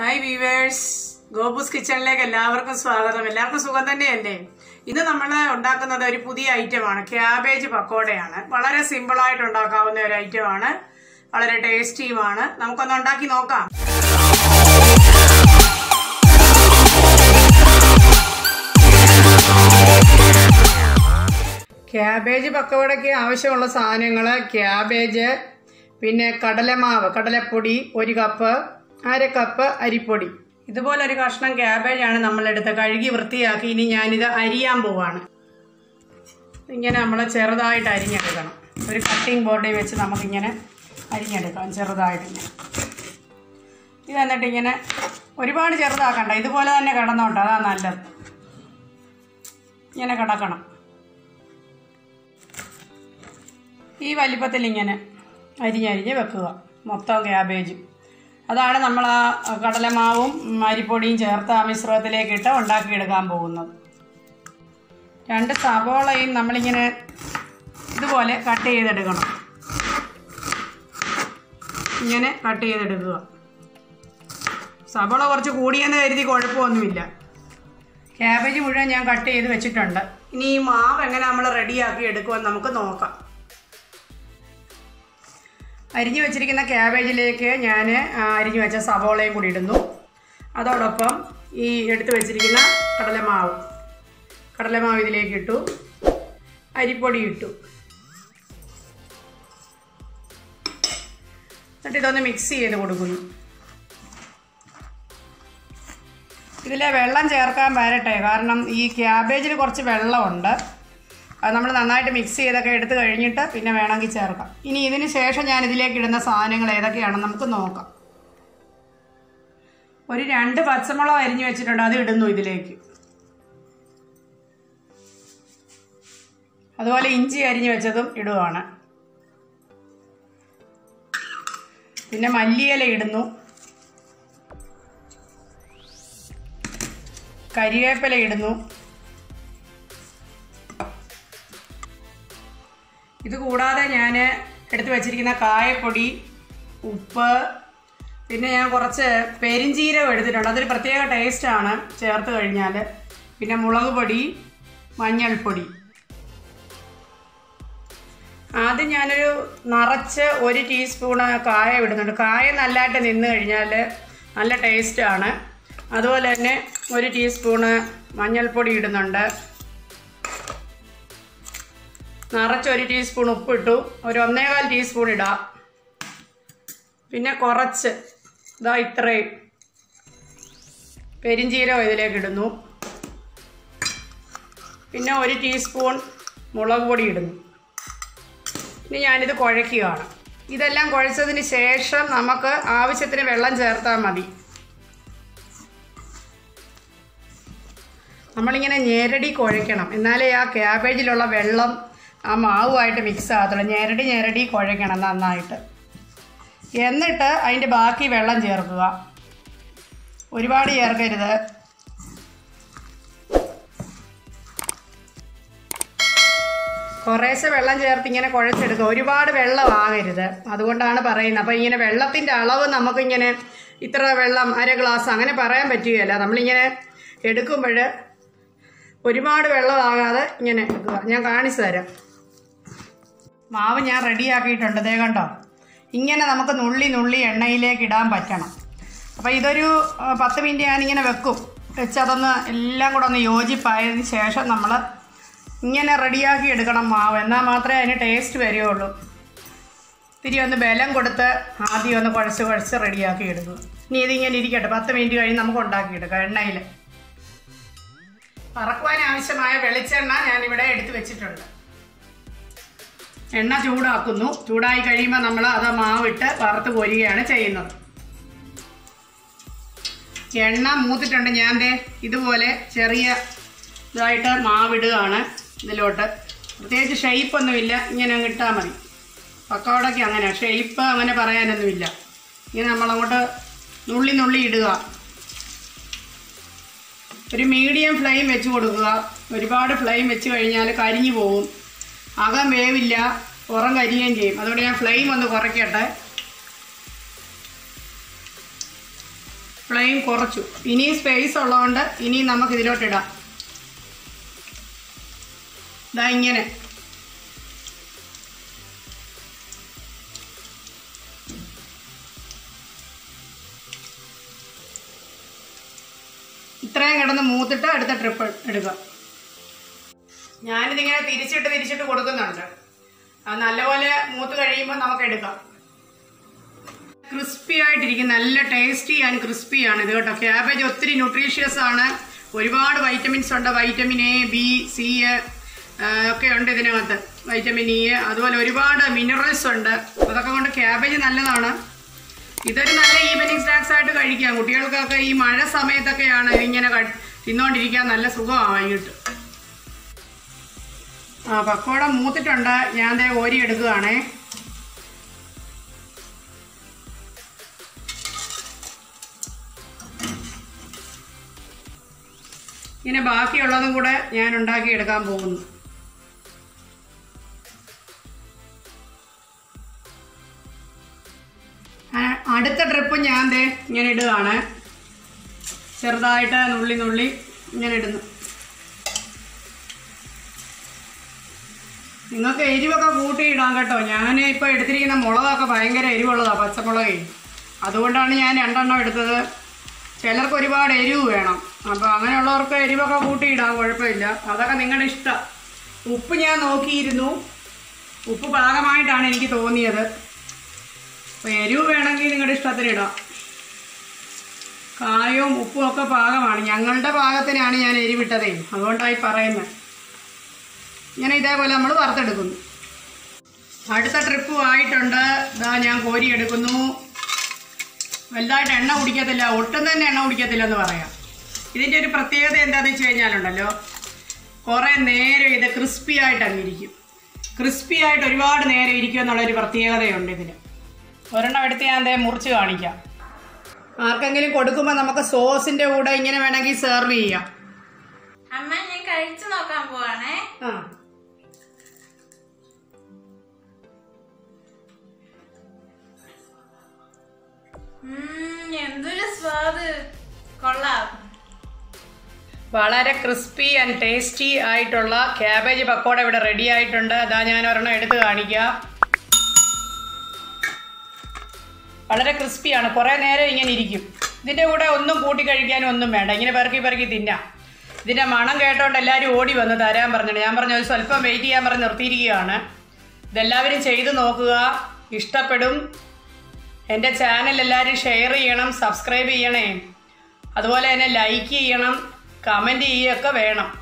hi weavers ഗോപൂസ് കിച്ചണിലേക്ക് എല്ലാവർക്കും സ്വാഗതം എല്ലാവർക്കും സുഖം തന്നെയല്ലേ ഇന്ന് നമ്മൾ ഉണ്ടാക്കുന്നത് ഒരു പുതിയ ഐറ്റമാണ് ക്യാബേജ് പക്കോടയാണ് വളരെ സിമ്പിൾ ആയിട്ട് ഉണ്ടാക്കാവുന്ന ഒരു ഐറ്റമാണ് വളരെ ടേസ്റ്റിയുമാണ് നമുക്കൊന്ന് ഉണ്ടാക്കി നോക്കാം ക്യാബേജ് പക്കവടയ്ക്ക് ആവശ്യമുള്ള സാധനങ്ങൾ ക്യാബേജ് പിന്നെ കടലമാവ് കടലപ്പൊടി ഒരു കപ്പ് അര കപ്പ് അരിപ്പൊടി ഇതുപോലെ ഒരു കഷ്ണം ക്യാബേജാണ് നമ്മളെടുത്ത് കഴുകി വൃത്തിയാക്കി ഇനി ഞാനിത് അരിയാൻ പോവാണ് ഇങ്ങനെ നമ്മൾ ചെറുതായിട്ട് അരിഞ്ഞെടുക്കണം ഒരു കട്ടിംഗ് ബോർഡിൽ വെച്ച് നമുക്കിങ്ങനെ അരിഞ്ഞെടുക്കാം ചെറുതായിട്ട് ഇങ്ങനെ ഇത് എന്നിട്ട് ഇങ്ങനെ ഒരുപാട് ചെറുതാക്കണ്ട ഇതുപോലെ തന്നെ കിടന്നോട്ടെ അതാ നല്ലത് ഇങ്ങനെ കിടക്കണം ഈ വലിപ്പത്തിൽ ഇങ്ങനെ അരിഞ്ഞരിഞ്ഞ് വെക്കുക മൊത്തം ക്യാബേജും അതാണ് നമ്മൾ ആ കടലമാവും ഉം, അരിപ്പൊടിയും ചേർത്ത് ആ മിശ്രിതത്തിലേക്ക് ഇട്ട് ഉണ്ടാക്കിയെടുക്കാൻ പോകുന്നത് രണ്ട് സവോളയും നമ്മളിങ്ങനെ ഇതുപോലെ കട്ട് ചെയ്തെടുക്കണം ഇങ്ങനെ കട്ട് ചെയ്തെടുക്കുക സവോള കുറച്ച് കൂടിയെന്ന് കരുതി കുഴപ്പമൊന്നുമില്ല ക്യാബേജ് മുഴുവൻ ഞാൻ കട്ട് ചെയ്ത് വെച്ചിട്ടുണ്ട് ഇനി ഈ മാവ് എങ്ങനെ നമ്മൾ റെഡിയാക്കി എടുക്കുമെന്ന് നമുക്ക് നോക്കാം അരിഞ്ഞു വെച്ചിരിക്കുന്ന ക്യാബേജിലേക്ക് ഞാൻ അരിഞ്ഞു വെച്ച സവോളയും കൂടി ഇടുന്നു അതോടൊപ്പം ഈ എടുത്തു വെച്ചിരിക്കുന്ന കടലമാവ് കടലമാവ് ഇതിലേക്ക് ഇട്ടു അരിപ്പൊടി ഇട്ടു എന്നിട്ട് ഇതൊന്ന് മിക്സ് ചെയ്ത് കൊടുക്കുന്നു ഇതിലെ വെള്ളം ചേർക്കാൻ വരട്ടെ കാരണം ഈ ക്യാബേജിൽ കുറച്ച് വെള്ളമുണ്ട് അത് നമ്മൾ നന്നായിട്ട് മിക്സ് ചെയ്തൊക്കെ എടുത്ത് കഴിഞ്ഞിട്ട് പിന്നെ വേണമെങ്കിൽ ചേർക്കാം ഇനി ഇതിന് ശേഷം ഞാൻ ഇതിലേക്ക് ഇടുന്ന സാധനങ്ങൾ ഏതൊക്കെയാണെന്ന് നമുക്ക് നോക്കാം ഒരു രണ്ട് പച്ചമുളക് അരിഞ്ഞു വെച്ചിട്ടുണ്ട് അത് ഇടുന്നു ഇതിലേക്ക് അതുപോലെ ഇഞ്ചി അരിഞ്ഞു വെച്ചതും ഇടുവാണ് പിന്നെ മല്ലിയില ഇടുന്നു കരിവേപ്പില ഇടുന്നു ഇത് കൂടാതെ ഞാൻ എടുത്തു വച്ചിരിക്കുന്ന കായപ്പൊടി ഉപ്പ് പിന്നെ ഞാൻ കുറച്ച് പെരിഞ്ചീരകം എടുത്തിട്ടുണ്ട് അതൊരു പ്രത്യേക ടേസ്റ്റാണ് ചേർത്ത് കഴിഞ്ഞാൽ പിന്നെ മുളക് പൊടി മഞ്ഞൾപ്പൊടി ആദ്യം ഞാനൊരു നിറച്ച് ഒരു ടീസ്പൂണ് കായ ഇടുന്നുണ്ട് കായ നല്ലതായിട്ട് നിന്ന് കഴിഞ്ഞാൽ നല്ല ടേസ്റ്റാണ് അതുപോലെ തന്നെ ഒരു ടീസ്പൂണ് മഞ്ഞൾപ്പൊടി ഇടുന്നുണ്ട് നിറച്ച് ഒരു ടീസ്പൂൺ ഉപ്പിട്ടു ഒരു ഒന്നേകാൽ ടീസ്പൂൺ ഇടാം പിന്നെ കുറച്ച് ഇതാ ഇത്രയും പെരിഞ്ചീരകം ഇതിലേക്ക് ഇടുന്നു പിന്നെ ഒരു ടീസ്പൂൺ മുളക് പൊടി ഇടുന്നു ഇനി ഞാനിത് കുഴയ്ക്കുകയാണ് ഇതെല്ലാം കുഴച്ചതിന് ശേഷം നമുക്ക് ആവശ്യത്തിന് വെള്ളം ചേർത്താൽ മതി നമ്മളിങ്ങനെ ഞെരടി കുഴയ്ക്കണം എന്നാലേ ആ ക്യാബേജിലുള്ള വെള്ളം ആ മാവുമായിട്ട് മിക്സ് ആകത്തുള്ളൂ ഞെരടി ഞെരടി കുഴയ്ക്കണം നന്നായിട്ട് എന്നിട്ട് അതിൻ്റെ ബാക്കി വെള്ളം ചേർക്കുക ഒരുപാട് ചേർക്കരുത് കുറേശ്ശെ വെള്ളം ചേർത്ത് ഇങ്ങനെ കുഴച്ചെടുക്കുക ഒരുപാട് വെള്ളം ആകരുത് അതുകൊണ്ടാണ് പറയുന്നത് അപ്പോൾ ഇങ്ങനെ വെള്ളത്തിൻ്റെ അളവ് നമുക്കിങ്ങനെ ഇത്ര വെള്ളം അര ഗ്ലാസ് അങ്ങനെ പറയാൻ പറ്റുകയില്ല നമ്മളിങ്ങനെ എടുക്കുമ്പോൾ ഒരുപാട് വെള്ളമാകാതെ ഇങ്ങനെ എടുക്കുക ഞാൻ കാണിച്ചു തരാം മാവ് ഞാൻ റെഡിയാക്കിയിട്ടുണ്ട് ദേ കണ്ടോ ഇങ്ങനെ നമുക്ക് നുള്ളി നുള്ളി എണ്ണയിലേക്ക് ഇടാൻ പറ്റണം അപ്പോൾ ഇതൊരു ആ, പത്ത് മിനിറ്റ് ഞാനിങ്ങനെ വെക്കും വെച്ച് അതൊന്ന് എല്ലാം കൂടെ ഒന്ന് യോജിപ്പായതിന് ശേഷം നമ്മൾ ഇങ്ങനെ റെഡിയാക്കി എടുക്കണം മാവ് എന്നാൽ മാത്രമേ അതിന് ടേസ്റ്റ് വരികയുള്ളൂ ഇത്തിരി ഒന്ന് ബലം കൊടുത്ത് ആദ്യം ഒന്ന് കുഴച്ച് കുഴച്ച് റെഡിയാക്കി എടുക്കുക ഇനി ഇതിങ്ങനെ ഇരിക്കട്ടെ പത്ത് മിനിറ്റ് കഴിഞ്ഞ് നമുക്ക് ഉണ്ടാക്കിയെടുക്കാം എണ്ണയിൽ പറക്കുവാൻ ആവശ്യമായ വെളിച്ചെണ്ണ ഞാനിവിടെ എടുത്തു വെച്ചിട്ടുണ്ട് എണ്ണ ചൂടാക്കുന്നു ചൂടായി കഴിയുമ്പോൾ നമ്മൾ അത് മാവിട്ട് വറുത്ത് കോരുകയാണ് ചെയ്യുന്നത് എണ്ണ മൂത്തിട്ടുണ്ട് ഞാൻ ദേ ഇതുപോലെ ചെറിയ ഇതായിട്ട് മാവിടുകയാണ് ഇതിലോട്ട് പ്രത്യേകിച്ച് ഷെയ്പ്പൊന്നുമില്ല ഇങ്ങനെ അങ്ങ് ഇട്ടാൽ മതി പക്കവടയ്ക്ക് അങ്ങനെ ഷെയ്പ്പ് അങ്ങനെ പറയാനൊന്നുമില്ല ഇങ്ങനെ നമ്മളങ്ങോട്ട് നുള്ളി നുള്ളി ഇടുക ഒരു മീഡിയം ഫ്ലെയിം വെച്ച് കൊടുക്കുക ഒരുപാട് ഫ്ലെയിം വെച്ച് കഴിഞ്ഞാൽ കരിഞ്ഞു പോകും അകം വേവില്ല പുറം കരിയുകയും ചെയ്യും അതുകൊണ്ട് ഞാൻ ഫ്ലെയിം ഒന്ന് കുറയ്ക്കട്ടെ ഫ്ലെയിം കുറച്ചു ഇനിയും സ്പേസ് ഉള്ളതുകൊണ്ട് ഇനിയും നമുക്ക് ഇതിലോട്ടിടാം ഇതാ ഇങ്ങനെ ഇത്രയും കിടന്ന് മൂത്തിട്ട് അടുത്ത ട്രിപ്പ് എടുക്കാം ഞാനിതിങ്ങനെ തിരിച്ചിട്ട് തിരിച്ചിട്ട് കൊടുക്കുന്നുണ്ട് അത് നല്ലപോലെ മൂത്ത് കഴിയുമ്പോൾ നമുക്ക് എടുക്കാം ക്രിസ്പി ആയിട്ടിരിക്കും നല്ല ടേസ്റ്റി ആൻഡ് ക്രിസ്പിയാണ് ഇത് കേട്ടോ ക്യാബേജ് ഒത്തിരി ന്യൂട്രീഷ്യസ് ആണ് ഒരുപാട് വൈറ്റമിൻസ് ഉണ്ട് വൈറ്റമിൻ എ ബി സി ഒക്കെ ഉണ്ട് ഇതിനകത്ത് വൈറ്റമിൻ ഇ അതുപോലെ ഒരുപാട് മിനറൽസ് ഉണ്ട് അതൊക്കെ കൊണ്ട് ക്യാബേജ് നല്ലതാണ് ഇതൊരു നല്ല ഈവനിങ് സ്നാക്സ് ആയിട്ട് കഴിക്കാം കുട്ടികൾക്കൊക്കെ ഈ മഴ സമയത്തൊക്കെയാണ് ഇതിങ്ങനെ കഴി- തിന്നുകൊണ്ടിരിക്കാൻ നല്ല സുഖമാണ് വൈകിട്ട് ആ പക്കോട മൂത്തിട്ടുണ്ട് ഞാൻ ദേ ഓരി എടുക്കുകയാണേ ഇങ്ങനെ ബാക്കിയുള്ളതും കൂടെ ഞാൻ ഉണ്ടാക്കി എടുക്കാൻ പോകുന്നു ആ, അടുത്ത ട്രിപ്പ് ഞാൻ ദേ ഇങ്ങനെ ഇടുകയാണ് ചെറുതായിട്ട് നുള്ളി നുള്ളി ഇങ്ങനെ ഇടുന്നു നിങ്ങൾക്ക് എരിവൊക്കെ കൂട്ടി ഇടാം കേട്ടോ ഞാൻ ഇപ്പോൾ എടുത്തിരിക്കുന്ന മുളകൊക്കെ ഭയങ്കര എരിവുള്ളതാണ് പച്ചമുളകേ അതുകൊണ്ടാണ് ഞാൻ രണ്ടെണ്ണം എടുത്തത് ചിലർക്ക് ഒരുപാട് എരിവ് വേണം അപ്പോൾ അങ്ങനെയുള്ളവർക്ക് എരിവൊക്കെ കൂട്ടി ഇടാം കുഴപ്പമില്ല അതൊക്കെ നിങ്ങളുടെ ഇഷ്ടം ഉപ്പ് ഞാൻ നോക്കിയിരുന്നു ഉപ്പ് പാകമായിട്ടാണ് എനിക്ക് തോന്നിയത് അപ്പോൾ എരിവ് വേണമെങ്കിൽ നിങ്ങളുടെ ഇഷ്ടത്തിന് ഇടാം കായവും ഉപ്പും ഒക്കെ പാകമാണ് ഞങ്ങളുടെ പാകത്തിനാണ് ഞാൻ എരിവിട്ടതേ അതുകൊണ്ടായി പറയുന്നത് ഇങ്ങനെ ഇതേപോലെ നമ്മൾ വറുത്തെടുക്കുന്നു അടുത്ത ട്രിപ്പും ആയിട്ടുണ്ട് ഇതാ ഞാൻ കോരി എടുക്കുന്നു വലുതായിട്ട് എണ്ണ കുടിക്കത്തില്ല ഒട്ടും തന്നെ എണ്ണ കുടിക്കത്തില്ല എന്ന് പറയാം ഇതിൻ്റെ ഒരു പ്രത്യേകത എന്താണെന്ന് വെച്ച് കഴിഞ്ഞാലുണ്ടല്ലോ കുറേ നേരം ഇത് ക്രിസ്പി ആയിട്ട് അങ്ങിരിക്കും ക്രിസ്പി ആയിട്ട് ഒരുപാട് നേരം ഇരിക്കും എന്നുള്ളൊരു പ്രത്യേകതയുണ്ട് ഇതിന് ഒരെണ്ണം എടുത്ത് ഞാൻ ദേ മുറിച്ച് കാണിക്കാം ആർക്കെങ്കിലും കൊടുക്കുമ്പോൾ നമുക്ക് സോസിൻ്റെ കൂടെ ഇങ്ങനെ വേണമെങ്കിൽ സെർവ് ചെയ്യാം അമ്മ ഞാൻ കഴിച്ചു നോക്കാൻ പോവാണേ ആ ഉം, എന്തൊരു സ്വാദ് കൊള്ളാം വളരെ ക്രിസ്പി ആൻഡ് ടേസ്റ്റി ആയിട്ടുള്ള ക്യാബേജ് പക്കോട ഇവിടെ റെഡി ആയിട്ടുണ്ട് അതാ ഞാൻ ഒരെണ്ണം എടുത്ത് കാണിക്കാം വളരെ ക്രിസ്പിയാണ് കുറേ നേരം ഇങ്ങനെ ഇരിക്കും ഇതിൻ്റെ കൂടെ ഒന്നും കൂട്ടി കഴിക്കാനും ഒന്നും വേണ്ട ഇങ്ങനെ പെറുക്കി പെറുക്കി തിന്നാം ഇതിൻ്റെ മണം കേട്ടോണ്ട് എല്ലാവരും ഓടി വന്ന് തരാൻ പറഞ്ഞിട്ട് ഞാൻ പറഞ്ഞു ഒരു സ്വല്പം വെയിറ്റ് ചെയ്യാൻ പറഞ്ഞ് നിർത്തിയിരിക്കുകയാണ് ഇതെല്ലാവരും ചെയ്ത് നോക്കുക ഇഷ്ടപ്പെടും എൻ്റെ ചാനൽ എല്ലാവരും ഷെയർ ചെയ്യണം സബ്സ്ക്രൈബ് ചെയ്യണേ അതുപോലെ തന്നെ ലൈക്ക് ചെയ്യണം കമൻറ്റ് ചെയ്യുകയൊക്കെ വേണം